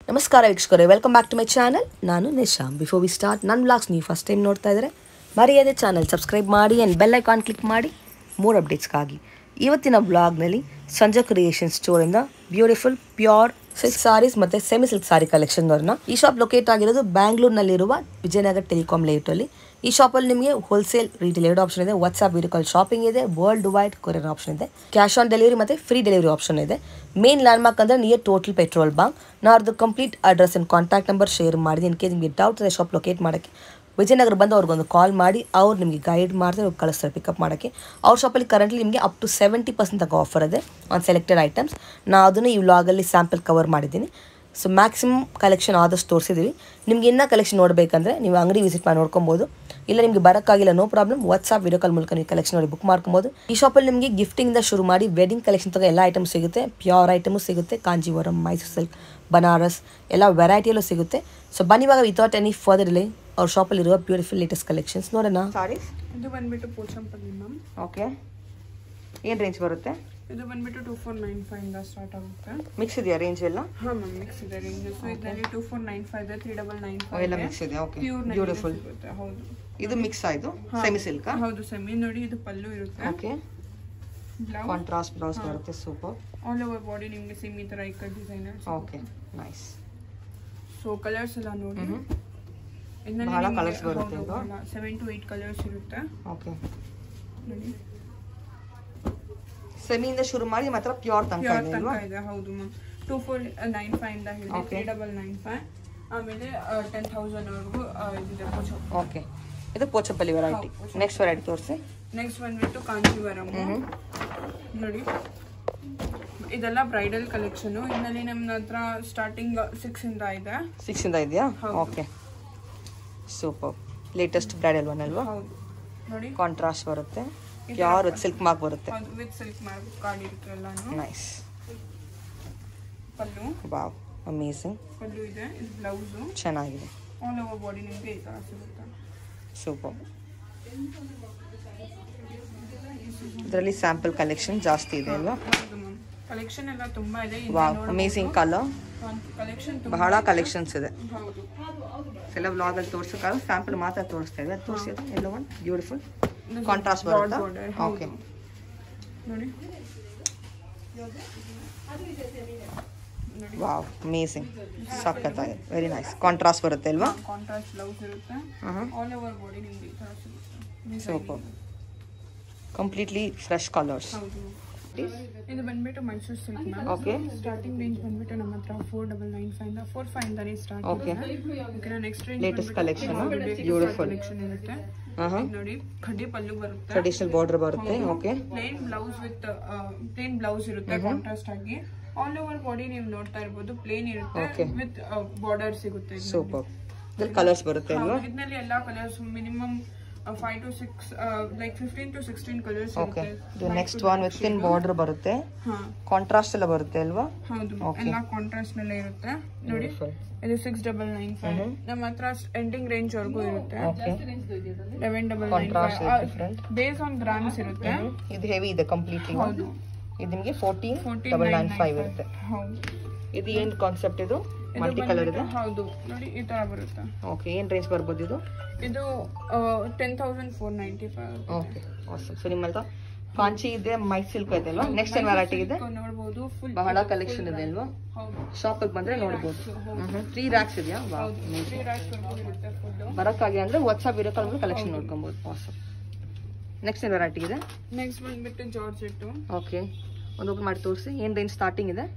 ನಮಸ್ಕಾರ ವೀಕ್ಷಕರೇ welcome back to my channel ನಾನು ನಿಶಾಮ್ ಬಿಫೋರ್ ವಿ ಸ್ಟಾರ್ಟ್ ನನ್ನ ಬ್ಲಾಗ್ಸ್ ನೀವು ಫಸ್ಟ್ ಟೈಮ್ ನೋಡ್ತಾ ಇದ್ದಾರೆ ಮರೆಯದೆ ಚಾನಲ್ ಸಬ್ಸ್ಕ್ರೈಬ್ ಮಾಡಿ ಆ್ಯಂಡ್ ಬೆಲ್ ಐಕಾನ್ ಕ್ಲಿಕ್ ಮಾಡಿ ಮೂರು ಅಪ್ಡೇಟ್ಸ್ಗಾಗಿ ಇವತ್ತಿನ ಬ್ಲಾಗ್ನಲ್ಲಿ ಸಂಜೆ ಕ್ರಿಯೇಷನ್ ಸ್ಟೋರಿಂದ ಬ್ಯೂಟಿಫುಲ್ ಪ್ಯೂರ್ ಸಿಲ್ಕ್ ಸಾರೀಸ್ ಮತ್ತು ಸೆಮಿ ಸಿಲ್ಕ್ ಸಾರಿ ಕಲೆಕ್ಷನ್ವರನ್ನ ಈ ಶಾಪ್ ಲೊಕೇಟ್ ಆಗಿರೋದು ಬ್ಯಾಂಗ್ಳೂರ್ನಲ್ಲಿರುವ ವಿಜಯನಗರ ಟೆಲಿಕಾಮ್ ಲೇಔಟಲ್ಲಿ ಈ ಶಾಪಲ್ಲಿ ನಿಮಗೆ ಹೋಲ್ಸೇಲ್ ರೀಟೇಲ್ ಎರಡು ಆಪ್ಷನ್ ಇದೆ ವಾಟ್ಸ್ಆಪ್ ವಿಡಿಯೋ ಕಾಲ್ ಶಾಪಿಂಗ್ ಇದೆ ವರ್ಲ್ಡ್ ವೈಡ್ ಕೊರಿಯರ್ ಆಪ್ಷನ್ ಇದೆ ಕ್ಯಾಶ್ ಆನ್ ಡೆಲಿವರಿ ಮತ್ತು ಫ್ರೀ ಡೆಲಿವರಿ ಆಪ್ಷನ್ ಇದೆ ಮೇನ್ ಲ್ಯಾಂಡ್ಮಾರ್ಕ್ ಅಂದರೆ ನಿಯರ್ ಟೋಟಲ್ ಪೆಟ್ರೋಲ್ ಬಂಕ್ ನಾನು ಅವ್ರದ್ದು complete address and contact number share ಮಾಡಿದ್ದೀನಿ ಇನ್ ಕೇಸ್ ನಿಮಗೆ ಡೌಟ್ ಇದೆ ಶಾಪ್ ಲೊಕೇಟ್ ಮಾಡೋಕ್ಕೆ ವಿಜಯನಗರ ಬಂದು ಅವ್ರಿಗೊಂದು ಕಾಲ್ ಮಾಡಿ ಅವ್ರು ನಿಮಗೆ ಗೈಡ್ ಮಾಡ್ತಾರೆ ಅವ್ರು ಕಳಿಸ್ತಾರೆ ಪಿಕಪ್ ಮಾಡೋಕ್ಕೆ ಅವ್ರ ಶಾಪಲ್ಲಿ ಕರೆಂಟ್ಲಿ ನಿಮಗೆ ಅಪ್ ಟು ಸೆವೆಂಟಿ ಪರ್ಸೆಂಟ್ ತಗೋ ಆಫರ್ ಇದೆ ಆನ್ ಸೆಲೆಕ್ಟೆಡ್ ಐಟಮ್ಸ್ ನಾನು ಅದನ್ನು ಈ ವ್ಲಾಗಲ್ಲಿ ಸ್ಯಾಂಪಲ್ ಕವರ್ ಮಾಡಿದ್ದೀನಿ ಸೊ ಮ್ಯಾಕ್ಸಿಮಮ್ ಕಲೆಕ್ಷನ್ ಆದಷ್ಟು ತೋರಿಸಿದ್ದೀವಿ ನಿಮ್ಗೆ ಇನ್ನೂ ಕಲೆಕ್ಷನ್ ನೋಡಬೇಕಂದ್ರೆ ನೀವು ಅಂಗಡಿ ವಿಸಿಟ್ ಮಾಡಿ ನೋಡ್ಕೊಬೋದು ಇಲ್ಲ ನಿಮಗೆ ಬರೋಕ್ಕಾಗಿಲ್ಲ no problem WhatsApp video call ಮೂಲಕ ನೀವು ಕಲೆಕ್ಷನ್ ನೋಡಿ ಬುಕ್ ಮಾಡ್ಕೊಬೋದು ಈ ಶಾಪಲ್ಲಿ ನಿಮಗೆ ಗಿಫ್ಟಿಂದ ಶುರು ಮಾಡಿ ವೆಡ್ಡಿಂಗ್ ಕಲೆಕ್ಷನ್ ತಗೋ ಎಲ್ಲ ಐಟಮ್ ಸಿಗುತ್ತೆ ಪ್ಯೂರ್ ಐಟಮು ಸಿಗುತ್ತೆ ಕಾಂಜೀವರಂ ಮೈಸೂರು ಸಿಲ್ಕ್ ಬನಾರಸ್ ಎಲ್ಲ ವೆರೈಟಿಯಲ್ಲೂ ಸಿಗುತ್ತೆ ಸೊ ಬನ್ನಿ ಇವಾಗ ವಿತೌಟ್ ಎನಿ ಫರ್ದರ್ ಡಿಲೇ ಅವ್ರ ಶಾಪಲ್ಲಿರುವ ಬ್ಯೂಟಿಫುಲ್ ಲೇಟೆಸ್ಟ್ ಕಲೆಕ್ಷನ್ಸ್ ನೋಡೋಣ ಸಾರೀಸ್ ಇದು ಬಂದ್ಬಿಟ್ಟು ಪೋಚಂಪಲ್ಲಿ ಮ್ಯಾಮ್ ಓಕೆ ಏನು ರೇಂಜ್ ಬರುತ್ತೆ ಇದು ಬಂದ್ಬಿಟ್ಟು ಟೂ ಫೋರ್ ನೈನ್ ಫೈವ್ ಇಂದ ಸ್ಟಾರ್ಟ್ ಆಗುತ್ತೆ ಮಿಕ್ಸ್ ಇದೆಯಾ ರೇಂಜ್ ಎಲ್ಲ ಹಾ ಮ್ಯಾಮ್ ಮಿಕ್ಸ್ ಇದೆ ರೇಂಜ್ ಸೊ ಇದರಲ್ಲಿ ಟೂ ಫೋರ್ ನೈನ್ ಫೈವ್ ಇದೆ ತ್ರೀ ಡಬಲ್ ನೈನ್ ಅವೆಲ್ಲ ಫೈವ್ ಮಿಕ್ಸ್ ಇದೆ ಓಕೆ ಪ್ಯೂರ್ ಬ್ಯೂಟಿಫುಲ್ ಸಿಗುತ್ತೆ ಹೌದು ಇದು ಮಿಕ್ಸ್ ಆಯಿತು ಸೆಮಿ ಸಿಲ್ಕ್ ಹೌದು ಸೆಮಿ ನೋಡಿ ಇದು ಪಲ್ಲು ಇರುತ್ತೆ ಓಕೆ ಬ್ಲೌಸ್ ಕಾಂಟ್ರಾಸ್ಟ್ ಬ್ಲೌಸ್ ಬರುತ್ತೆ ಸೂಪರ್ ಆಲ್ ಓವರ್ ಬಾಡಿ ನಿಮಗೆ ಸೇಮ್ ಈ ತರ ಇಕ್ಕ design okay nice so colours ಎಲ್ಲ ನೋಡಿ ಬಹಳ colours ಬರುತ್ತೆ ಇದು. ಸೆವೆನ್ ಟು ಏಟ್ ಕಲರ್ಸ್ ಇರುತ್ತೆ ಓಕೆ ನೋಡಿ ಸೆಮಿಯಿಂದ ಶುರು ಮಾಡಿ ಮಾತ್ರ ಪ್ಯೂರ್ ತನಕ ಪ್ಯೂರ್ ಇದೆ ತನಕ ಅಲ್ವಾ ಇದೆ ಹೌದು ma'am two four nine five ಇಂದ ಹಿಡಿದು Okay. Three double nine five ಆಮೇಲೆ ಟೆನ್ ತೌಸಂಡ್ ವರೆಗೂ ಇದಿದೆ ಪೋಚಂ ಓಕೆ ಇದು ಪೋಚಪ್ಪಲ್ಲಿ ವೆರೈಟಿ ಹೌದು, ನೆಕ್ಸ್ಟ್ ವೆರೈಟಿ ತೋರಿಸಿ ನೆಕ್ಸ್ಟ್ ಬಂದ್ಬಿಟ್ಟು ಕಾಂಚೀವರಂ ನೋಡಿ ಇದೆಲ್ಲ ಬ್ರೈಡಲ್ ಕಲೆಕ್ಷನ್ ಇದರಲ್ಲಿ ನಮ್ಮ ಹತ್ರ ಸ್ಟಾರ್ಟಿಂಗ್ ಸಿಕ್ಸ್ ಇಂದ ಇದೆ ಸಿಕ್ಸ್ ಇಂದ ಇದೆಯಾ ಹೌದು. Okay super latest bridal one ಅಲ್ವಾ ಹೌದು ನೋಡಿ ಕಾಂಟ್ರಾಸ್ಟ್ ಬರುತ್ತೆ ಇದು ಪ್ಯೂರ್ ವಿತ್ ಸಿಲ್ಕ್ ಮಾರ್ಕ್ ಬರುತ್ತೆ ಅದು ವಿತ್ ಸಿಲ್ಕ್ ಮಾಡ್ಬೇಕು ಕಾರ್ಡ್ ಇರುತ್ತೆ ಎಲ್ಲಾನು ನೈಸ್ ಪಲ್ಲು ವಾವ್ ಅಮೇಸಿಂಗ್ ಪಲ್ಲು ಇದೆ ಇದು ಬ್ಲೌಸು ಚೆನ್ನಾಗಿದೆ ಆಲ್ ಓವರ್ ಬಾಡಿ ನಿಮಗೆ ಈ ಥರ ಸಿಗುತ್ತೆ ಸೂಪರ್ ಇದರಲ್ಲಿ ಸ್ಯಾಂಪಲ್ ಕಲೆಕ್ಷನ್ ಜಾಸ್ತಿ ಇದೆ ಅಲ್ವಾ ಹೌದು ಮ್ಯಾಮ್ ಕಲೆಕ್ಷನ್ ಎಲ್ಲ ತುಂಬಾ ಇದೆ ವಾವ್ ಅಮೇಸಿಂಗ್ ಕಲರ್ ಕಲೆಕ್ಷನ್ ಬಹಳ ಕಲೆಕ್ಷನ್ಸ್ ಇದೆ ಹೌದು ಎಲ್ಲ ವ್ಲಾಗಲ್ಲಿ ತೋರ್ಸೋಕ್ಕಾಗ ಸ್ಯಾಂಪಲ್ ಮಾತ್ರ ತೋರಿಸ್ತಾ ಇದೆ ತೋರಿಸಿ ಎಲ್ಲ ಒಂದು ಬ್ಯೂಟಿಫುಲ್ ಇದು ಕಾಂಟ್ರಾಸ್ಟ್ broad ಬರುತ್ತಾ border, ಹೌದು. ಓಕೆ ನೋಡಿ ನೋಡಿ ವಾವ್ ಅಮೇಸಿಂಗ್ ಸಖತ್ತಾಗಿದೆ ವೆರಿ ನೈಸ್ ಕಾಂಟ್ರಾಸ್ಟ್ ಬರುತ್ತೆ ಅಲ್ವಾ ಕಾಂಟ್ರಾಸ್ಟ್ ಬ್ಲೌಸ್ ಇರುತ್ತೆ ಆಲ್ ಓವರ್ ಬಾಡಿ ನಿಮ್ಗೆ ಈ ಥರ ಸಿಗುತ್ತೆ ಸೂಪರ್ ಕಂಪ್ಲೀಟ್ಲಿ ಫ್ರೆಶ್ ಕಲರ್ಸ್ ಹೌದು ಇದು ಬಂದ್ಬಿಟ್ಟು Mysuru silk ma'am okay starting range ಬಂದ್ಬಿಟ್ಟು ನಮ್ಮ ಹತ್ರ ಫೋರ್ ಡಬಲ್ ನೈನ್ ಫೈವ್ ಇಂದ ಫೋರ್ ಫೈವ್ ಇಂದಾನೇ ಸ್ಟಾರ್ಟ್ Okay. ಓಕೆನಾ next range Latest collection, beautiful. Collection ಇರುತ್ತೆ ಹಾಂ ಹಾಂ ಇದು ನೋಡಿ ಖಡ್ಡಿ ಪಲ್ಲು ಬರುತ್ತೆ ಟ್ರೆಡಿಷನಲ್ ಬಾರ್ಡರ್ ಬರುತ್ತೆ okay plain blouse with plain blouse ಇರುತ್ತೆ ಕಾಂಟ್ರಾಸ್ಟ್ ಆಗಿ ಆಲ್ ಓವರ್ ಬಾಡಿ ನೀವು ನೋಡ್ತಾ ಇರ್ಬೋದು ಪ್ಲೇನ್ ಇರುತ್ತೆ Okay. ವಿತ್ ಬಾರ್ಡರ್ ಸಿಗುತ್ತೆ ಇದ್ರಲ್ಲಿ. ಸೂಪರ್ ಇದ್ರಲ್ಲಿ ಕಲರ್ಸ್ ಬರುತ್ತೆ ಹೌದು, ಅಲ್ವಾ ಇದ್ರಲ್ಲಿ ಎಲ್ಲಾ colours minimum five to six like fifteen to sixteen colours okay ಇರುತ್ತೆ ಇದು next one with in border ಬರುತ್ತೆ ಹಾ ಕಾಂಟ್ರಾಸ್ಟ್ ಎಲ್ಲ ಬರುತ್ತೆ ಅಲ್ವಾ ಹೌದು Okay. ಎಲ್ಲ ಕಾಂಟ್ರಾಸ್ಟ್ ನಲ್ಲೇ ಇರುತ್ತೆ ನೋಡಿ ಬ್ಯೂಟಿಫುಲ್ ಇದು ಸಿಕ್ಸ್ ಡಬಲ್ ನೈನ್ ಫೈವ್ ನಮ್ಮ ಹತ್ರ ಎಂಡಿಂಗ್ ರೇಂಜ್ ವರ್ಗೂ ಇರುತ್ತೆ okay eleven double nine Contrast is five different. Base on grams ಇರುತ್ತೆ ಇದು ಹೆವಿ ಇದೆ ಕಂಪ್ಲೀಟ್ಲಿ ಹೌದು ಇದು ನಿಮಗೆ fourteen fourteen double nine five ಇರುತ್ತೆ ಹೌದು ಇದು ಏನು ಕಾನ್ಸೆಪ್ಟ್ ಇದು ಇದು ಮಲ್ಟಿ ಕಲರ್ ಇದೆ ಬಂದ್ಬಿಟ್ಟು- ಹೌದು ನೋಡಿ ಈ ತರ ಬರುತ್ತೆ ಓಕೆ ಏನು ರೇಂಜ್ ಬರ್ಬೋದು ಇದು ಇದು ten thousand four ninety five okay so ನಿಮ್ಮ ಹತ್ರ ಕಾಂಚಿ ಇದೆ ಮೈ ಸಿಲ್ಕ್ ಇದೆ ಅಲ್ವಾ ನೆಕ್ಸ್ಟ್ ಏನು ವೆರೈಟಿ ಇದೆ ನೋಡ್ಬೋದು ಫುಲ್ ಬಹಳ ಕಲೆಕ್ಷನ್ ಇದೆ ಅಲ್ವಾ ಹೌದು ಶಾಪಿಗೆ ಬಂದ್ರೆ ನೋಡ್ಬೋದು ತ್ರೀ ರ್ಯಾಕ್ಸ್ ಇದೆಯಾ ಹೌದು ತ್ರೀ ರ್ಯಾಕ್ಸ್ ಇರುತ್ತೆ ಫುಲ್ ಬರೋಕ್ಕಾಗಿ ಅಂದ್ರೆ ವಾಟ್ಸಪ್ ವಿಡಿಯೋ ಕಾಲ್ ಕಲೆಕ್ಷನ್ ನೋಡ್ಕೊಬೋದು ವಾಟ್ಸಪ್ ನೆಕ್ಸ್ಟ್ ಏನು ವೆರೈಟಿ ಇದೆ ನೆಕ್ಸ್ಟ್ ಬಂದ್ಬಿಟ್ಟು ಜಾರ್ಜೆಟ್ಟು ಓಕೆ ಒಂದು ಓಪನ್ ಮಾಡಿ ತೋರಿಸಿ ಏನು ರೇಂಜ್ ಸ್ಟಾರ್ಟಿಂಗ್ ಇದೆ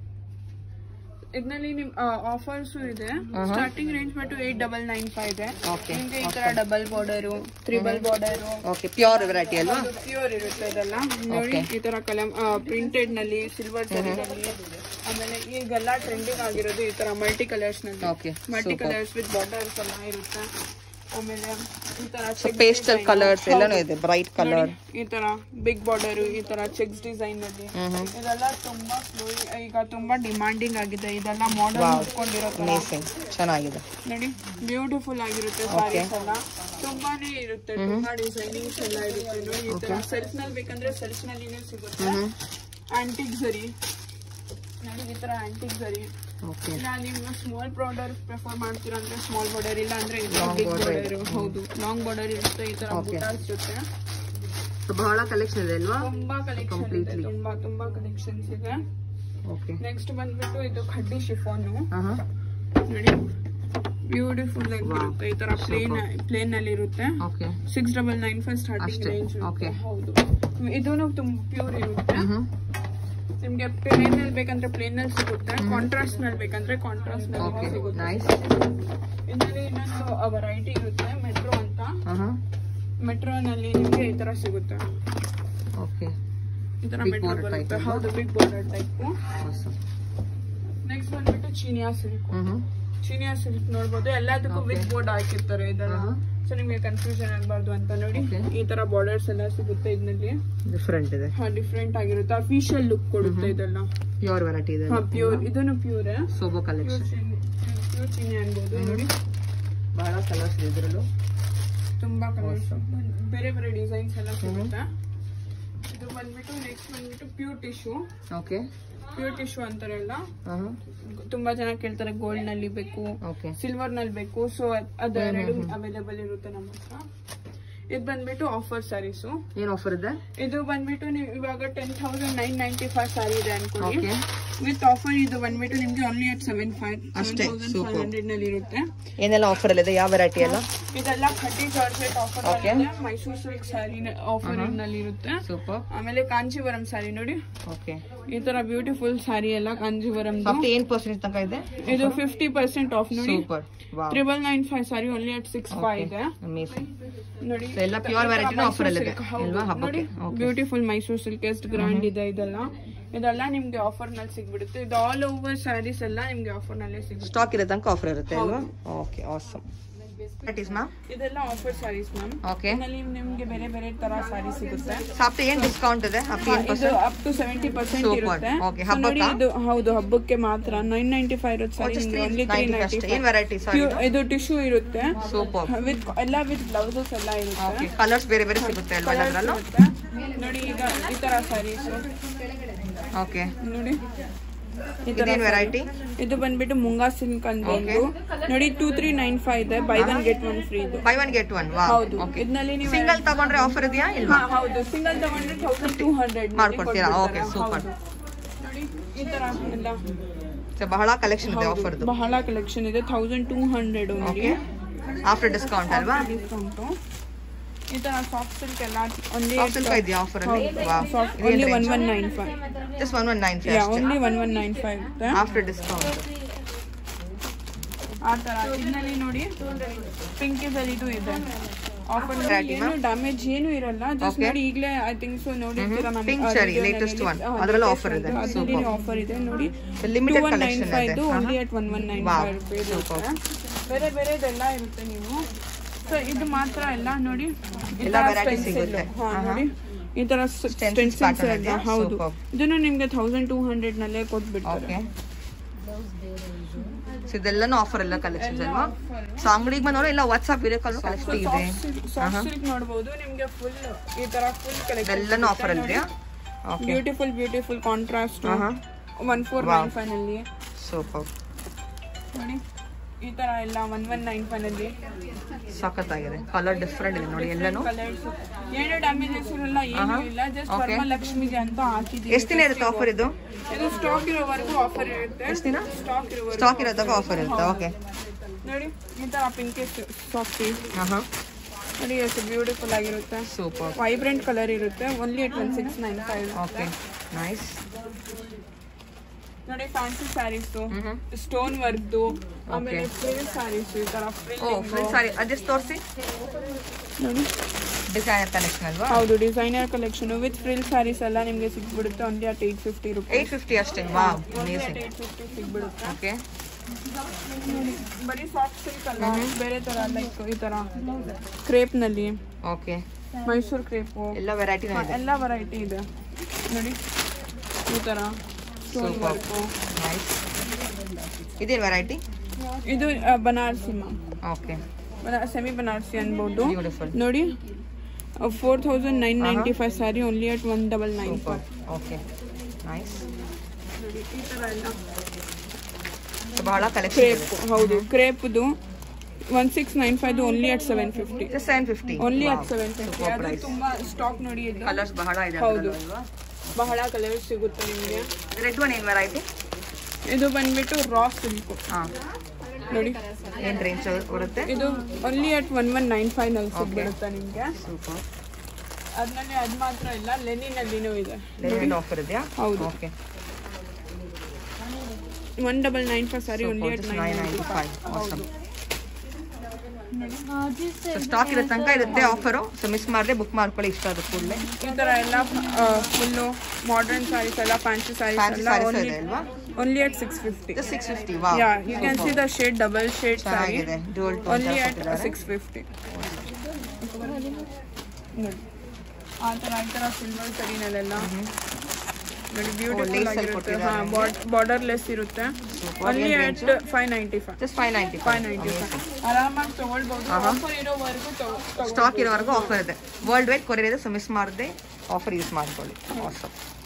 ಇದರಲ್ಲಿ ನಿಮ್ ಆಫರ್ಸ್ ಇದೆ ಸ್ಟಾರ್ಟಿಂಗ್ ರೇಂಜ್ ಬಂದು ಏಟ್ ಡಬಲ್ ನೈನ್ ಫೈವ್ ಇದೆ ಓಕೆ ನಿಮ್ಗೆ ಈ ತರ double border triple border okay pure variety ಅಲ್ವಾ ಪ್ಯೂರ್ ಇರುತ್ತೆ ಇದೆಲ್ಲ ನೋಡಿ ಈ ತರ ಕಲಂ ಪ್ರಿಂಟೆಡ್ ನಲ್ಲಿ ಸಿಲ್ವರ್ ಜರಿನಲ್ಲಿ ಆಮೇಲೆ ಈಗೆಲ್ಲ ಟ್ರೆಂಡಿಂಗ್ ಆಗಿರೋದು ಈ ತರ ಮಲ್ಟಿ ಕಲರ್ಸ್ ನಲ್ಲಿ okay multi colours with borders ಎಲ್ಲ ಇರುತ್ತೆ ಆಮೇಲೆ ಈ ತರ ಸೊ ಪೇಸ್ಟಲ್ ಕಲರ್ಸ್ ಎಲ್ಲಾನು ಇದೆ ಬ್ರೈಟ್ ಕಲರ್ ಈ ತರ ಬಿಗ್ ಬಾರ್ಡರ್ ಈ ತರ ಚೆಕ್ಸ್ ಡಿಸೈನ್ ಅಲ್ಲಿ ಇದೆಲ್ಲ ತುಂಬಾ ಫ್ಲೋ ಈಗ ತುಂಬಾ ಡಿಮಾಂಡಿಂಗ್ ಆಗಿದೆ ಇದೆಲ್ಲ ಮಾಡಲ್ ಉಟ್ಕೊಂಡಿರೋ ತರ ಅಮೇಸಿಂಗ್ ಚೆನ್ನಾಗಿದೆ ನೋಡಿ ಬ್ಯೂಟಿಫುಲ್ ಆಗಿರುತ್ತೆ ಸಾರೀಸ್ ಎಲ್ಲ ತುಂಬಾನೇ ಇರುತ್ತೆ ತುಂಬಾ ಡಿಸೈನಿಂಗ್ಸ್ ಎಲ್ಲ ಇರುತ್ತೆ ನೋಡಿ ಈ ತರ ಸೆಲ್ಫ್ ನಲ್ಲಿ ಬೇಕಂದ್ರೆ ಸೆಲ್ಫ್ ನಲ್ಲಿ ಸಿಗುತ್ತೆ ಆಂಟಿಕ್ ಸರಿ ನೋಡಿ ಈ ತರ ಆಂಟಿಕ್ ಸರಿ ಓಕೆ ಇಲ್ಲ ನೀವು ಸ್ಮಾಲ್ ಬಾರ್ಡರ್ ಪ್ರಿಫರ್ ಮಾಡ್ತೀರಾ ಅಂದ್ರೆ ಸ್ಮಾಲ್ ಬಾರ್ಡರ್ ಇಲ್ಲ ಅಂದ್ರೆ Long ಬಿಗ್ border ಬಾರ್ಡರ್ ಹೌದು ಲಾಂಗ್ ಬಾರ್ಡರ್ ಇರುತ್ತೆ ಈ ತರ Okay. ಬುಟಾಸ್ ಇರುತ್ತೆ ಸೊ ಬಹಳ ಕಲೆಕ್ಷನ್ ಇದೆ ಅಲ್ವಾ ತುಂಬಾ ಕಲೆಕ್ಷನ್ ಇದೆ Completely. ತುಂಬಾ ತುಂಬಾ ಕಲೆಕ್ಷನ್ಸ್ ಇದೆ ಓಕೆ ನೆಕ್ಸ್ಟ್ ಬಂದ್ಬಿಟ್ಟು ಇದು ಖಡ್ಡಿ ಶಿಫಾನು ಹಾಂ ಹಾಂ ನೋಡಿ ಬ್ಯೂಟಿಫುಲ್ ಆಗಿ Wow. ಇರುತ್ತೆ ಈ ತರ ಪ್ಲೇನ್ ಪ್ಲೇನ್ ಅಲ್ಲಿ ಇರುತ್ತೆ okay six double nine five starting ಅಷ್ಟೇ. Range Okay. ಹೌದು ಇದೂನು ತುಂಬಾ ಪ್ಯೂರ್ ಇರುತ್ತೆ ಹ್ಞೂ ನಿಮ್ಗೆ ಪ್ಲೇನ್ ಅಲ್ಲಿ ಬೇಕಂದ್ರೆ ಪ್ಲೇನ್ ಅಲ್ಲಿ ಸಿಗುತ್ತೆ ಕಾಂಟ್ರಾಸ್ಟ್ ನಲ್ಲಿ ಬೇಕಂದ್ರೆ ಕಾಂಟ್ರಾಸ್ಟ್ ಓಕೆ ನಲ್ಲಿ ಸಿಗುತ್ತೆ ನೈಸ್ ಇದರಲ್ಲಿ ಇನ್ನೊಂದು ವೆರೈಟಿ ಇರುತ್ತೆ ಮೆಟ್ರೋ ಅಂತ ಹಾಂ ಹಾಂ ಮೆಟ್ರೋ ನಲ್ಲಿ ನಿಮ್ಗೆ ಈ ತರ ಸಿಗುತ್ತೆ ಓಕೆ ಈ ತರ Big ಮೆಟ್ರೋ border type ಬರುತ್ತೆ ಅಲ್ವಾ? ಹೌದು big border type awesome. Next ಬಂದ್ಬಿಟ್ಟು ಚೀನಿಯಾ ಸಿಲ್ಕ್ ಹ್ಮ್ ಹ್ಮ್ ಚೀನಿಯಾ ಸಿಲ್ಕ್ ನೋಡ್ಬೋದು ಎಲ್ಲದಕ್ಕೂ Okay. ವಿತ್ ಬೋರ್ಡ್ ಹಾಕಿರ್ತಾರೆ ಇದೆಲ್ಲ Uh-huh. ಸೊ ನಿಮ್ಗೆ ಕನ್ಫ್ಯೂಷನ್ ಆಗಬಾರ್ದು ಅಂತ ನೋಡಿ Okay. ಈ ತರ ಬಾರ್ಡರ್ಸ್ ಎಲ್ಲ ಸಿಗುತ್ತೆ ಇದರಲ್ಲಿ ಡಿಫ್ರೆಂಟ್ ಇದೆ ಡಿಫ್ರೆಂಟ್ ಆಗಿರುತ್ತೆ ಅಫಿಷಿಯಲ್ ಲುಕ್ ಕೊಡುತ್ತೆ ಇದೆಲ್ಲ ಪ್ಯೂರ್ ವೆರೈಟಿ ಇದೆ ಹಾ ಪ್ಯೂರ್ ಇದನ್ನು ಪ್ಯೂರ್ ಸೋಬೋ ಪ್ಯೂರ್ ಕಲೆಕ್ಷನ್ ಚೀನಿ ಪ್ಯೂರ್ ಚೀನಿ ಅನ್ಬೋದು ನೋಡಿ ಬಹಳ ಕಲರ್ಸ್ ಇದೆ ಇದರಲ್ಲೂ ತುಂಬಾ ಕಲರ್ಸ್ ಬೇರೆ ಬೇರೆ ಡಿಸೈನ್ಸ್ ಎಲ್ಲ ಸಿಗುತ್ತೆ ಇದು ಬಂದ್ಬಿಟ್ಟು ನೆಕ್ಸ್ಟ್ ಬಂದ್ಬಿಟ್ಟು pure tissue okay pure tissue ಅಂತಾರಲ್ಲ ಹಾಂ ತುಂಬಾ ಜನ ಕೇಳ್ತಾರೆ ಗೋಲ್ಡ್ ನಲ್ಲಿ ಬೇಕು ಓಕೆ ಸಿಲ್ವರ್ ನಲ್ಲಿ ಬೇಕು ಸೊ ಅದೆರಡು ಅವೈಲೇಬಲ್ ಇರುತ್ತೆ ನಮ್ಮ ಹತ್ರ ಇದು ಬಂದ್ಬಿಟ್ಟು ಆಫರ್ ಸ್ಯಾರೀಸು ಏನು ಆಫರ್ ಇದೆ ಇದು ಬಂದ್ಬಿಟ್ಟು ನೀವು ಇವಾಗ ten thousand nine ninety five sari ಇದೆ ಅನ್ಕೊಳ್ಳಿ ಓಕೆ ವಿತ್ ಆಫರ್ ಇದು ಬಂದ್ಬಿಟ್ಟು ನಿಮ್ಗೆ ಓನ್ಲಿ ಅಟ್ ಸೆವೆನ್ ಫೈವ್ ಅಷ್ಟೇ, ತೌಸಂಡ್ super. ಫೈವ್ ಹಂಡ್ರೆಡ್ ನಲ್ಲಿ ಇರುತ್ತೆ ಏನೆಲ್ಲ ಆಫರ್ ಇದೆ ಯಾವ ವೆರೈಟಿ ಎಲ್ಲ ಇದೆಲ್ಲ ಖಡ್ಡಿ georgette offer Okay. Mysuru silk sari offer ನಲ್ಲಿ ಇರುತ್ತೆ ಸೂಪರ್ ಆಮೇಲೆ ಕಾಂಚೀವರಂ ಸ್ಯಾರಿ ನೋಡಿ ಓಕೆ ಈ ತರ ಬ್ಯೂಟಿಫುಲ್ ಸ್ಯಾರಿ ಎಲ್ಲ ಕಾಂಜೀವರಂ ಅಪ್ ಏನ್ ಪರ್ಸೆಂಟ್ ತನಕ ಇದೆ ಇದು ಫಿಫ್ಟಿ ಪರ್ಸೆಂಟ್ ಆಫ್ ನೋಡಿ super wow triple nine five sari only at six five ಇದೆ ಅಮೇಸಿಂಗ್ ನೋಡಿ So, ಎಲ್ಲ pure variety ನ offer ಅಲ್ಲಿ ಇದೆ, ಅಲ್ವಾ? ಹಬ್ಬಕ್ಕೆ. Okay. ಬ್ಯೂಟಿಫುಲ್ ಮೈಸೂರು ಸಿಲ್ಕ್ ಎಷ್ಟು ಗ್ರ್ಯಾಂಡ್ ಇದೆ ಇದೆಲ್ಲ ಇದೆಲ್ಲ ನಿಮ್ಗೆ ಆಫರ್ ನಲ್ಲಿ ಸಿಗ್ಬಿಡುತ್ತೆ ಇದು ಆಲ್ ಓವರ್ ಸ್ಯಾರೀಸ್ ಎಲ್ಲ ನಿಮ್ಗೆ ಆಫರ್ ನಲ್ಲೇ ಸಿಗುತ್ತೆ ಸ್ಟಾಕ್ ಇರೋ ತನಕ ಆಫರ್ ಇರುತ್ತೆ ಅಲ್ವಾ ಓಕೆ ಆಸಮ್ ವೆರೈಟೀಸ್ ಮ್ಯಾಮ್ ಇದೆಲ್ಲ ಆಫರ್ ಸ್ಯಾರೀಸ್ ಮ್ಯಾಮ್ ಓಕೆ ಇದರಲ್ಲಿ ನಿಮ್ಗೆ ಬೇರೆ ಬೇರೆ ತರ ಸ್ಯಾರಿ ಸಿಗುತ್ತೆ ಸಾಫ್ಟ್ ಏನ್ ಡಿಸ್ಕೌಂಟ್ ಇದೆ ಅಪ್ ಏನ್ ಇದು percent up to seventy percent Super. ಇರುತ್ತೆ Okay, So ನೋಡಿ ಹಬ್ಬಕ್ಕಾ? ಇದು ಹೌದು ಹಬ್ಬಕ್ಕೆ ಮಾತ್ರ ನೈನ್ ನೈಂಟಿ ಫೈವ್ ಇರುತ್ತೆ sari just only three 390 ninety ಅಷ್ಟೇ ಏನ್ ವೆರೈಟಿ ಸಾರಿ ಇದು ಟಿಶ್ಯೂ ಇರುತ್ತೆ ಸೂಪರ್ ವಿತ್ ಎಲ್ಲ ವಿತ್ ಬ್ಲೌಸಸ್ ಎಲ್ಲ ಇರುತ್ತೆ ಓಕೆ ಕಲರ್ಸ್ ಬೇರೆ ಬೇರೆ ಸಿಗುತ್ತೆ ಅಲ್ವಾ Colours ಅದರಲ್ಲೂ ಇರುತ್ತೆ. ನೋಡಿ ಈಗ ಈ ತರ ಸ್ಯಾರೀಸ್ ಓಕೆ ನೋಡಿ ಈ ತರ ಇದೇನ್ ವೆರೈಟಿ ಇದು ಬಂದ್ಬಿಟ್ಟು ಮುಂಗಾ ಸಿಲ್ಕ್ ಅಂತ ಒಂದು ನೋಡಿ ಟೂ ತ್ರೀ ನೈನ್ ಫೈವ್ ಇದೆ buy one get one free ಇದು ಬೈ ಒನ್ ಗೆಟ್ ಒನ್ ವಾ ಹೌದು ಓಕೆ ಇದರಲ್ಲಿ ನೀವು ಸಿಂಗಲ್ ತಗೊಂಡ್ರೆ ಆಫರ್ ಇದೆಯಾ ಇಲ್ವಾ ಹಾ, ಹೌದು ಸಿಂಗಲ್ ತಗೊಂಡ್ರೆ ತೌಸಂಡ್ ಟೂ ಹಂಡ್ರೆಡ್ ಮಾಡ್ಕೊಡ್ತೀರಾ? Okay, super. ನೋಡಿ ಈ ತರ ಎಲ್ಲ ಸೊ ಬಹಳ ಕಲೆಕ್ಷನ್ ಇದೆ ಆಫರ್ದು ಬಹಳ ಕಲೆಕ್ಷನ್ ಇದೆ thousand two hundred only okay after discount ಅಲ್ವಾ ಡಿಸ್ಕೌಂಟು ಈ ತರ ಸಾಫ್ಟ್ ಸಿಲ್ಕ್ ಎಲ್ಲ ಓನ್ಲಿ ಸಾಫ್ಟ್ ಸಿಲ್ಕ್ ಇದೆಯಾ ಆಫರ್ ಅಲ್ಲಿ wow only one one nine five just one one nine ಯಾ five only one one nine five ಇರುತ್ತೆ after discount ಆ ತರ ಇದರಲ್ಲಿ ನೋಡಿ ಪಿಂಕ್ ಇಸ್ ಇದು ಇದೆ ಆಫರ್ Variety, ಏನು ಡ್ಯಾಮೇಜ್ ಏನು ಇರಲ್ಲ ಜಸ್ಟ್ Okay. ನೋಡಿ ಈಗಲೇ ಐ ಥಿಂಕ್ ಸೊ ನೋಡಿರ್ತೀರಾ ನಾನು Pink cherry, latest one. ಅದ್ರಲ್ಲೂ offer ಇದೆ. ಅದರಲ್ಲಿ ಆಫರ್ ಇದೆ ನೋಡಿ ಲಿಮಿಟೆಡ್ ನೈನ್ ಕಲೆಕ್ಷನ್ ಫೈವ್ ಇದೆ only at one one nine Wow. Five rupees ಇರುತ್ತೆ ಬೇರೆ ಬೇರೆದೆಲ್ಲ ಇರುತ್ತೆ ನೀವು ಸೊ ಇದು ಮಾತ್ರ ಎಲ್ಲ ನೋಡಿ ಈ ಎಲ್ಲ ತರ variety stencil. ಸಿಗುತ್ತೆ. ಹಾ, ಆಹಾ. ನೋಡಿ ಈ ತರ Stencils pattern ಸ್ಟೆನ್ಸಿಲ್ಸ್ ಇದೆಯಾ? ಹೌದು Superb. ಇದನ್ನು ನಿಮ್ಗೆ ತೌಸಂಡ್ ಟೂ ಹಂಡ್ರೆಡ್ ನಲ್ಲೇ ಕೊಟ್ಬಿಡ್ತಾರೆ ಓಕೆ ಸೊ ಇದೆಲ್ಲನೂ ಆಫರ್ ಎಲ್ಲ ಕಲೆಕ್ಷನ್ಸ್ ಅಲ್ವಾ ಸೊ ಅಂಗಡಿಗೆ ಬಂದವರು ಇಲ್ಲ ವಾಟ್ಸ್ಆಪ್ ವಿಡಿಯೋ ಕಾಲ್ ಕಲೆಕ್ಷನ್ ಇದೆ ಸಾಫ್ಟ್ ಸಿಲ್ಕ್ ನೋಡಬಹುದು ನಿಮ್ಗೆ ಫುಲ್ ಈ ತರ ಫುಲ್ ಕಲೆಕ್ಷನ್ ಇದೆಲ್ಲನೂ ಆಫರ್ ಅಲ್ಲಿ ಇದೆಯಾ ಓಕೆ ಬ್ಯೂಟಿಫುಲ್ ಬ್ಯೂಟಿಫುಲ್ ಕಾಂಟ್ರಾಸ್ಟ್ ಆಹಾ. One four Wow. Nine five ಅಲ್ಲಿ ಸೂಪರ್ ನೋಡಿ ಈ ತರ ಎಲ್ಲ ಒನ್ ಒನ್ ನೈನ್ ಫೈವ್ ಅಲ್ಲಿ ಸಖತ್ತಾಗಿದೆ ಕಲರ್ ಡಿಫ್ರೆಂಟ್ ಇದೆ ನೋಡಿ ಎಲ್ಲನೂ ಕಲರ್ಸ್ ಏನು ಡ್ಯಾಮೇಜಸ್ ಇರಲ್ಲ ಏನು ಇಲ್ಲ ಜಸ್ಟ್ Okay. ವರಮಲಕ್ಷ್ಮಿಗೆ ಅಂತ ಹಾಕಿದೀವಿ ಎಷ್ಟು ದಿನ ಇರುತ್ತೆ ಆಫರ್ ಇದು ಇದು ಸ್ಟಾಕ್ ಇರೋವರೆಗೂ ಆಫರ್ ಇರುತ್ತೆ ಎಷ್ಟು ದಿನ ಸ್ಟಾಕ್ ಇರೋವರೆಗೂ ಸ್ಟಾಕ್ ಇರೋದಾಗ ಆಫರ್ ಇರುತ್ತೆ ಓಕೆ ನೋಡಿ ಈ ತರ ಪಿಂಕಿಶ್ ಸಾಫ್ಟ್ ಹಾಂ ಹಾಂ ನೋಡಿ ಎಷ್ಟು ಬ್ಯೂಟಿಫುಲ್ ಆಗಿರುತ್ತೆ ಸೂಪರ್ ವೈಬ್ರೆಂಟ್ ಕಲರ್ ಇರುತ್ತೆ only at one six nine five okay nice ನೋಡಿ ಫ್ಯಾನ್ಸಿ ಸ್ಯಾರೀಸ್ ಹ್ಮ್ ಸ್ಟೋನ್ ವರ್ಕ್ದು ಆಮೇಲೆ ಫ್ರಿಲ್ ಸ್ಯಾರೀಸ್ ಈ ತರ ಓ ಫುಲ್ ಸಾರಿ ಅದೆಷ್ಟು ತೋರಿಸಿ ನೋಡಿ ಡಿಸೈನರ್ ಕಲೆಕ್ಷನ್ ಅಲ್ವಾ ಹೌದು designer collection with frill sarees ಎಲ್ಲ ನಿಮಗೆ ಸಿಗ್ಬಿಡುತ್ತೆ only at eight fifty rupees eight fifty ಅಷ್ಟೇ ವಾ ಅಮೇಸಿಂಗ್ ಏಟ್ ಫಿಫ್ಟಿ ಸಿಗ್ಬಿಡುತ್ತೆ ಓಕೆ ಬರೀ ಸಾಫ್ಟ್ ಸಿಲ್ಕ್ ಅಲ್ಲ ಬೇರೆ ತರ ಲೈಕ್ ಈ ತರ ಕ್ರೇಪ್ ನಲ್ಲಿ ಓಕೆ ಮೈಸೂರು ಕ್ರೇಪು ಎಲ್ಲ ವೆರೈಟಿನೂ ಇದೆ ಎಲ್ಲ ವೆರೈಟಿ ಇದೆ ನೋಡಿ ಈ ತರ ಸ್ಟೋನ್ Super. ವರ್ಕು ನೈಸ್ ಇದೇನು ವೆರೈಟಿ ಇದು ಆ, Banarasi ma'am okay semi Banarasi ಅನ್ಬೋದು ಬ್ಯೂಟಿಫುಲ್ ನೋಡಿ four thousand nine ninety five sari only at one double nine super okay nice ನೋಡಿ ಈ ಥರ ಎಲ್ಲ ಬಹಳ ಕಲೆಕ್ಷನ್ ಕ್ರೇಪ್ ಹೌದು ಕ್ರೇಪ್ದು one six nine five only at seven fifty seven fifty only at seven fifty ಅದು ತುಂಬಾ ಸ್ಟಾಕ್ ನೋಡಿ ಇದು ಕಲರ್ಸ್ ಬಹಳ ಇದೆ ಹೌದು ಬಹಳ ಕಲರ್ಸ್ ಸಿಗುತ್ತೆ ನಿಮಗೆ ರೆಡ್ ಒನ್ ಏನ್ ವೆರೈಟಿ ಇದು ಬಂದ್ಬಿಟ್ಟು ರಾ ಸಿಲ್ಕ್ ಹಾ ನೋಡಿ ಏನ್ ರೇಂಜ್ ಬರುತ್ತೆ ಇದು only at one one nine five ನಲ್ಲಿ ಸಿಗ್ಬಿಡುತ್ತೆ ನಿಮಗೆ ಸೂಪರ್ ಅದ್ರಲ್ಲಿ ಅದು ಮಾತ್ರ ಇಲ್ಲ ಲೆನಿನಲ್ಲಿನೂ ಇದೆ ಲೆವೆನ್ ಆಫರ್ ಇದೆಯಾ ಹೌದು. Okay one double nine five sari only at nine nine ninety five so stock ಇರೋ ತನಕ ಇರುತ್ತೆ ಆಫರು ಸೊ ಮಿಸ್ ಮಾಡಿದ್ರೆ ಬುಕ್ ಮಾಡ್ಕೊಳ್ಳಿ ಇಷ್ಟ ಆದ ಕೂಡಲೇ ಈ ತರ ಎಲ್ಲ ಫುಲ್ಲು ಮಾಡರ್ನ್ ಸ್ಯಾರೀಸ್ ಎಲ್ಲ ಫ್ಯಾನ್ಸಿ ಸ್ಯಾರೀಸ್ ಫ್ಯಾನ್ಸಿ ಎಲ್ಲ ಸ್ಯಾರೀಸ್ ಓನ್ಲಿ ಇದೆ ಅಲ್ವಾ only at six fifty six fifty ವಾ yeah you can see the shade double shade sari ಚೆನ್ನಾಗಿದೆ dual only at six fifty ನೋಡಿ ಆ ಥರ ಈ ಥರ ಸಿಲ್ವರ್ ಕರಿನಲ್ಲೆಲ್ಲ ನೋಡಿ ಬ್ಯೂಟಿಫುಲ್ lace ಅಲ್ಲಿ ಆಗಿರುತ್ತೆ ಹಾಂ ಬಾರ್ಡರ್ ಲೆಸ್ ಇರುತ್ತೆ only at five ninety five just five ninety five ninety five ಆರಾಮಾಗಿ ತೊಗೊಳ್ಬೋದು ಆಫರ್ ಇರೋವರೆಗೂ ತಗೋ ಸ್ಟಾಕ್ ಇರೋವರೆಗೂ ಆಫರ್ ಇದೆ ವರ್ಲ್ಡ್ ವೈಡ್ ಕೊರಿಯರ್ ಇದೆ ಸೊ ಮಿಸ್ ಮಾಡದೆ ಆಫರ್ ಯೂಸ್ ಮಾಡ್ಕೊಳ್ಳಿ ಆಸಮ್